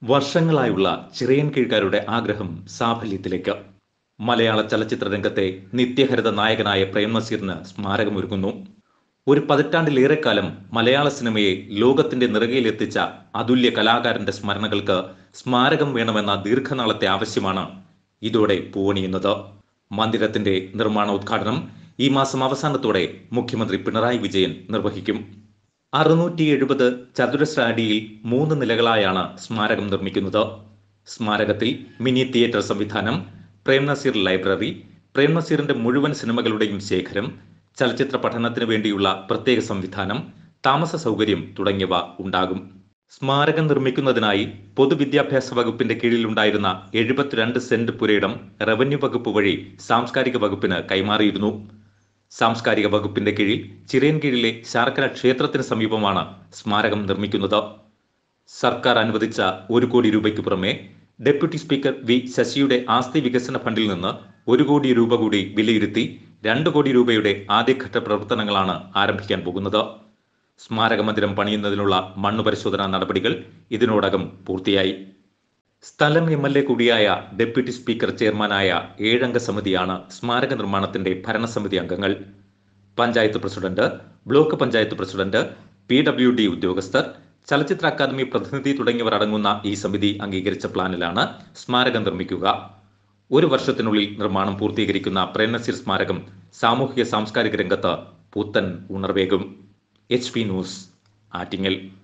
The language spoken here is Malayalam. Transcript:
വർഷങ്ങളായുള്ള ചിറയൻ കീഴ്ക്കാരുടെ ആഗ്രഹം സാഫല്യത്തിലേക്ക് മലയാള ചലച്ചിത്ര രംഗത്തെ നിത്യഹരിത നായകനായ പ്രേം നസീറിന് സ്മാരകമൊരുങ്ങുന്നു ഒരു പതിറ്റാണ്ടിലേറെക്കാലം മലയാള സിനിമയെ ലോകത്തിന്റെ നിറകയിലെത്തിച്ച അതുല്യ കലാകാരന്റെ സ്മരണകൾക്ക് സ്മാരകം വേണമെന്ന ദീർഘനാളത്തെ ആവശ്യമാണ് ഇതോടെ പൂവണിയുന്നത് മന്ദിരത്തിന്റെ നിർമ്മാണോദ്ഘാടനം ഈ മാസം അവസാനത്തോടെ മുഖ്യമന്ത്രി പിണറായി വിജയൻ നിർവഹിക്കും അറുന്നൂറ്റി എഴുപത് ചതുരശ്ര അടിയിൽ മൂന്ന് നിലകളായാണ് സ്മാരകം നിർമ്മിക്കുന്നത് സ്മാരകത്തിൽ മിനി തിയേറ്റർ സംവിധാനം പ്രേം നസീർ ലൈബ്രറി പ്രേം നസീറിന്റെ മുഴുവൻ സിനിമകളുടെയും ശേഖരം ചലച്ചിത്ര പഠനത്തിന് വേണ്ടിയുള്ള പ്രത്യേക സംവിധാനം താമസ സൗകര്യം തുടങ്ങിയവ ഉണ്ടാകും സ്മാരകം നിർമ്മിക്കുന്നതിനായി പൊതുവിദ്യാഭ്യാസ വകുപ്പിന്റെ കീഴിലുണ്ടായിരുന്ന എഴുപത്തിരണ്ട് സെന്റ് പുരയിടം റവന്യൂ വകുപ്പ് വഴി സാംസ്കാരിക വകുപ്പിന് കൈമാറിയിരുന്നു സാംസ്കാരിക വകുപ്പിന്റെ കീഴിൽ ചിറയൻകീഴിലെ ശാർക്കര ക്ഷേത്രത്തിന് സമീപമാണ് സ്മാരകം നിർമ്മിക്കുന്നത് സർക്കാർ അനുവദിച്ച ഒരു കോടി രൂപയ്ക്ക് പുറമെ ഡെപ്യൂട്ടി സ്പീക്കർ വി ശശിയുടെ ആസ്തി വികസന ഫണ്ടിൽ നിന്ന് ഒരു കോടി രൂപ കൂടി വിലയിരുത്തി രണ്ട് കോടി രൂപയുടെ ആദ്യഘട്ട പ്രവർത്തനങ്ങളാണ് ആരംഭിക്കാൻ പോകുന്നത് സ്മാരക മന്ദിരം പണിയുന്നതിനുള്ള മണ്ണ് പരിശോധനാ നടപടികൾ ഇതിനോടകം പൂർത്തിയായി സ്ഥലം എം എൽ എ കൂടിയായ ഡെപ്യൂട്ടി സ്പീക്കർ ചെയർമാനായ ഏഴംഗ സമിതിയാണ് സ്മാരക നിർമ്മാണത്തിന്റെ ഭരണസമിതി അംഗങ്ങൾ panchayat president block panchayat president P W D ഉദ്യോഗസ്ഥർ ചലച്ചിത്ര അക്കാദമി പ്രതിനിധി തുടങ്ങിയവർ അടങ്ങുന്ന ഈ സമിതി അംഗീകരിച്ച പ്ലാനിലാണ് സ്മാരകം നിർമ്മിക്കുക ഒരു വർഷത്തിനുള്ളിൽ നിർമ്മാണം പൂർത്തീകരിക്കുന്ന പ്രേംനസീർ സ്മാരകം സാമൂഹിക സാംസ്കാരിക രംഗത്ത് പുത്തൻ ഉണർവേകും എച്ച് പി ന്യൂസ് ആറ്റിങ്ങൽ